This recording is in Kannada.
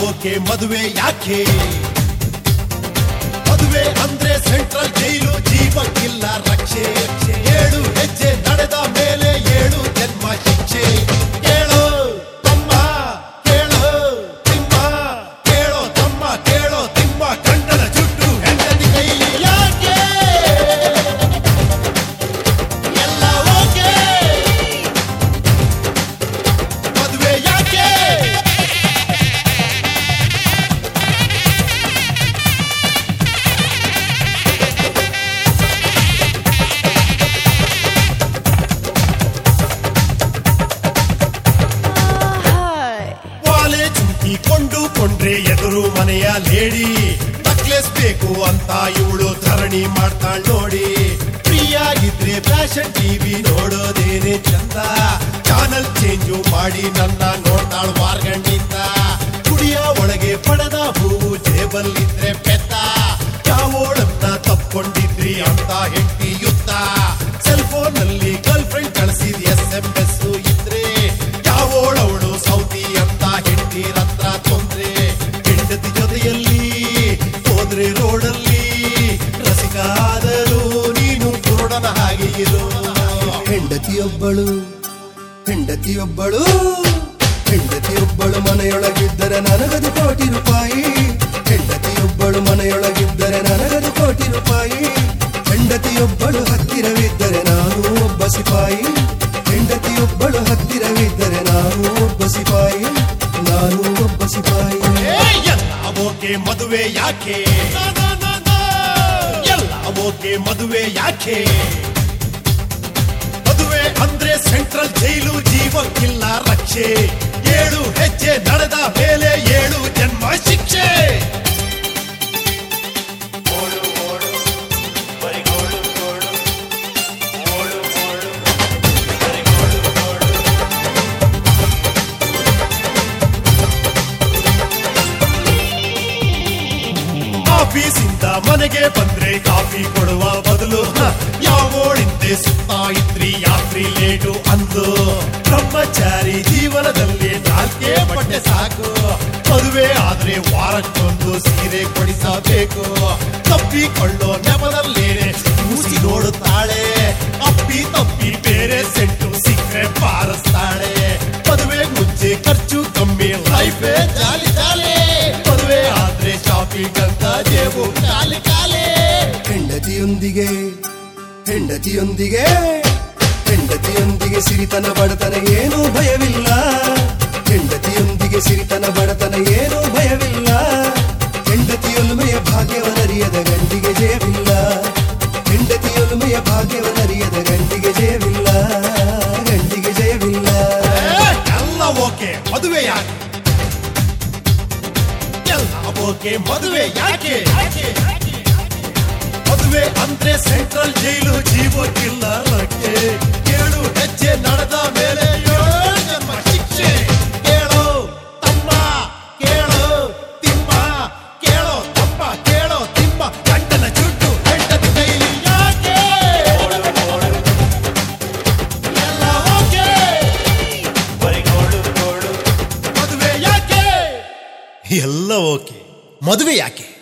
ಓಕೆ ಮದುವೆ ಯಾಕೆ ಮದುವೆ ಅಂದ್ರೆ ಸೆಂಟ್ರಲ್ ಜೈಲು ಜೀವಕ್ಕಿಲ್ಲ ರಕ್ಷೆ ಏಳು ಹೆಜ್ಜೆ ನಡೆದ ಮೇಲೆ ಏಳು ಜನ್ಮ ಶಿಕ್ಷೆ ಕೇಳೋ ತಮ್ಮ ಕೇಳೋ ತಿಮ್ಮ ಕೇಳೋ ತಮ್ಮ ಕೇಳೋ ತಿಮ್ಮ ಗಂಡನ ಜುಟ್ಟು ಹೆಂಡತಿ ಕೈಲಿ ಯಾಕೆ ಎಲ್ಲ ಓಕೆ ಮದುವೆ ಯಾಕೆ ವಾಲೆ ಚುಂಕಿಕೊಂಡು ಕೊಂಡ್ರೆ ಎದುರು ಮನೆಯ ಲೇಡಿ ನಕ್ಲೆಸ್ ಬೇಕು ಅಂತ ಇವಳು ಧರಣಿ ಮಾಡ್ತಾಳ್ ನೋಡಿ ಫ್ರೀಯಾಗಿದ್ರೆ ಫ್ಯಾಷನ್ ಟಿವಿ ನೋಡೋದೇನೆ ಚಂದ ಚಾನಲ್ ಚೇಂಜು ಮಾಡಿ ನನ್ನ ನೋಡ್ತಾಳ್ ಮಾರ್ಗಂಡಿಂದ ಕುಡಿಯ ಒಳಗೆ ಪಡೆದ ಹೂವು ಜೇಬಲ್ಲಿದ್ರೆ ಪೆತ್ತ ಯಾವೋಳನ್ನ ತಪ್ಕೊಂಡಿದ್ರಿ ಅಂತ ಹೆಂಡತಿ ಯುದ್ಧ ಸೆಲ್ ಫೋನ್ ನಲ್ಲಿ ಗರ್ಲ್ ಫ್ರೆಂಡ್ ಕಳಿಸಿದ ಎಸ್ ಎಂ ಎಸ್ ಇದ್ರೆ ಯಾವೋಳವಳು ಸೌತಿ ಅಂತ ಹೆಂಡತಿ ಹತ್ರ ತೊಂದ್ರೆ ಹೆಂಡತಿ ಜೊತೆಯಲ್ಲಿ ಹೋದ್ರೆ ರೋಡಲ್ಲಿ ರಸಿಕಾದರೂ ನೀನು ಕುರುಡನ ಹಾಗೆ ಇರು ಹೆಂಡತಿಯೊಬ್ಬಳು ಹೆಂಡತಿಯೊಬ್ಬಳು ಹೆಂಡತಿಯೊಬ್ಬಳು ಮನೆಯೊಳಗಿದ್ದರೆ ನನಗದು ಕೋಟಿ ರೂಪಾಯಿ ಹೆಂಡತಿಯೊಬ್ಬಳು ಮನೆಯೊಳಗಿದ್ದರೆ ನನಗದು ಕೋಟಿ ರೂಪಾಯಿ ಹೆಂಡತಿಯೊಬ್ಬಳು ಹತ್ತಿರವಿದ್ದರೆ ನಾನು ಒಬ್ಬ ಸಿಪಾಯಿ ಹೆಂಡತಿಯೊಬ್ಬಳು ಹತ್ತಿರವಿದ್ದರೆ ನಾನು ಒಬ್ಬ ಸಿಪಾಯಿ ನಾನು ಒಬ್ಬ ಸಿಪಾಯಿ ಏ, ಎಲ್ಲ ಓಕೆ ಮದುವೆ ಯಾಕೆ ಎಲ್ಲ ಓಕೆ ಮದುವೆ ಯಾಕೆ ಮದುವೆ ಅಂದ್ರೆ ಸೆಂಟ್ರಲ್ ಜೈಲು ಜೀವಕ್ಕಿಲ್ಲ ರಕ್ಷೆ ಏಳು ಹೆಜ್ಜೆ ನಡೆದ ಮೇಲೆ ಏಳು ಜನ್ಮ ಶಿಕ್ಷೆ ಆಫೀಸಿಂದ ಮನೆಗೆ ಬಂದ್ರೆ ಕಾಫಿ ಕೊಡುವ ಬದಲು ಹ, ಯಾವೋಳಿಂದೆ ಸುತ್ತ ಇದ್ರಿ ಯಾತ್ರಿ ಲೇಟು ಅಂದು ಬ್ರಹ್ಮಚಾರಿ ಜೀವನದಲ್ಲಿ ನಾಲ್ಕೇ ಬಟ್ಟೆ ಸಾಕು ಮದುವೆ ಆದ್ರೆ ವಾರಕ್ಕೊಂದು ಸೀರೆ ಕೊಡಿಸಬೇಕು ತಪ್ಪಿಕೊಳ್ಳೋ ನೆಪದಲ್ಲೇನೆ ಮೂಸಿ ನೋಡುತ್ತಾಳೆ ಅಪ್ಪಿ ತಪ್ಪಿ ಬೇರೆ ಸೆಟ್ಟು ಸಿಕ್ಕರೆ ಬಾರಿಸ್ತಾಳೆ ಮದುವೆ ಮುಂಚೆ ಖರ್ಚು ಕಮ್ಮಿ ಲೈಫೇ ಜಾಲಿ ಜಾಲಿ ಮದುವೆ ಆದ್ರೆ ಶಾಪಿಂಗ್ ಅಂತ ಜೇಬು ಖಾಲಿ ಖಾಲಿ ಹೆಂಡತಿಯೊಂದಿಗೆ ಹೆಂಡತಿಯೊಂದಿಗೆ ಹೆಂಡತಿಯೊಂದಿಗೆ ಸಿರಿತನ ಬಡತನ ಏನೂ ಭಯವಿಲ್ಲ ಹೆಂಡತಿಯೊಂದಿಗೆ ಸಿರಿತನ ಬಡತನ ಏನೂ ಭಯವಿಲ್ಲ ಹೆಂಡತಿಯೊಲುಮೆಯ ಭಾಗ್ಯವನರಿಯದ ಗಂಡಿಗೆ ಜಯವಿಲ್ಲ ಹೆಂಡತಿಯೊಲುಮೆಯ ಭಾಗ್ಯವನರಿಯದ ಗಂಡಿಗೆ ಜಯವಿಲ್ಲ ಗಂಡಿಗೆ ಜಯವಿಲ್ಲ ಏ, ಎಲ್ಲ ಓಕೆ ಮದುವೆ ಯಾಕೆ ಎಲ್ಲ ಓಕೆ ಮದುವೆ ಯಾಕೆ ಮದುವೆ ಅಂದ್ರೆ ಸೆಂಟ್ರಲ್ ಜೈಲು ಜೀವಕ್ಕಿಲ್ಲ ರಕ್ಕೆ ಏಳು ಹೆಜ್ಜೆ ನಡೆದ ಮೇಲೆ ಏಳು ಜನ್ಮ ಶಿಕ್ಷೆ ಕೇಳೋ ತಮ್ಮ ಕೇಳೋ ತಿಮ್ಮ ಕೇಳೋ ತಮ್ಮ ಕೇಳೋ ತಿಮ್ಮ ಗಂಡನ ಜುಟ್ಟು ಹೆಂಡತಿ ಕೈಲಿ ಯಾಕೆ ಎಲ್ಲ ಓಕೆ ಮದುವೆ ಯಾಕೆ ಎಲ್ಲ ಓಕೆ ಮದುವೆ ಯಾಕೆ